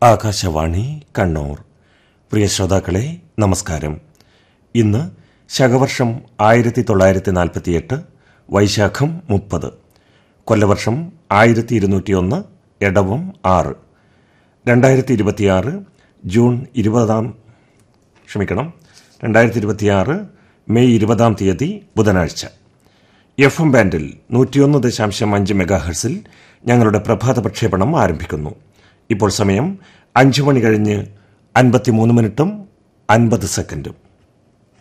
ആകാശവാണി കണ്ണൂർ പ്രിയ ശ്രോതാക്കളെ നമസ്കാരം ഇന്ന് ശകവർഷം ആയിരത്തി തൊള്ളായിരത്തി നാൽപ്പത്തിയെട്ട് വൈശാഖം മുപ്പത് കൊല്ലവർഷം ആയിരത്തി ഇരുന്നൂറ്റിയൊന്ന് എടവം ആറ് രണ്ടായിരത്തി ഇരുപത്തിയാറ് ജൂൺ ഇരുപതാം ക്ഷമിക്കണം രണ്ടായിരത്തി ഇരുപത്തിയാറ് മെയ് ഇരുപതാം തീയതി ബുധനാഴ്ച എഫ് എം ബാൻഡിൽ നൂറ്റിയൊന്ന് ദശാംശം അഞ്ച് മെഗാഹെർസിൽ ഞങ്ങളുടെ പ്രഭാത പ്രക്ഷേപണം ആരംഭിക്കുന്നു ഇപ്പോൾ സമയം അഞ്ചു മണി കഴിഞ്ഞ് അൻപത്തിമൂന്ന് മിനിറ്റും അൻപത് സെക്കൻഡും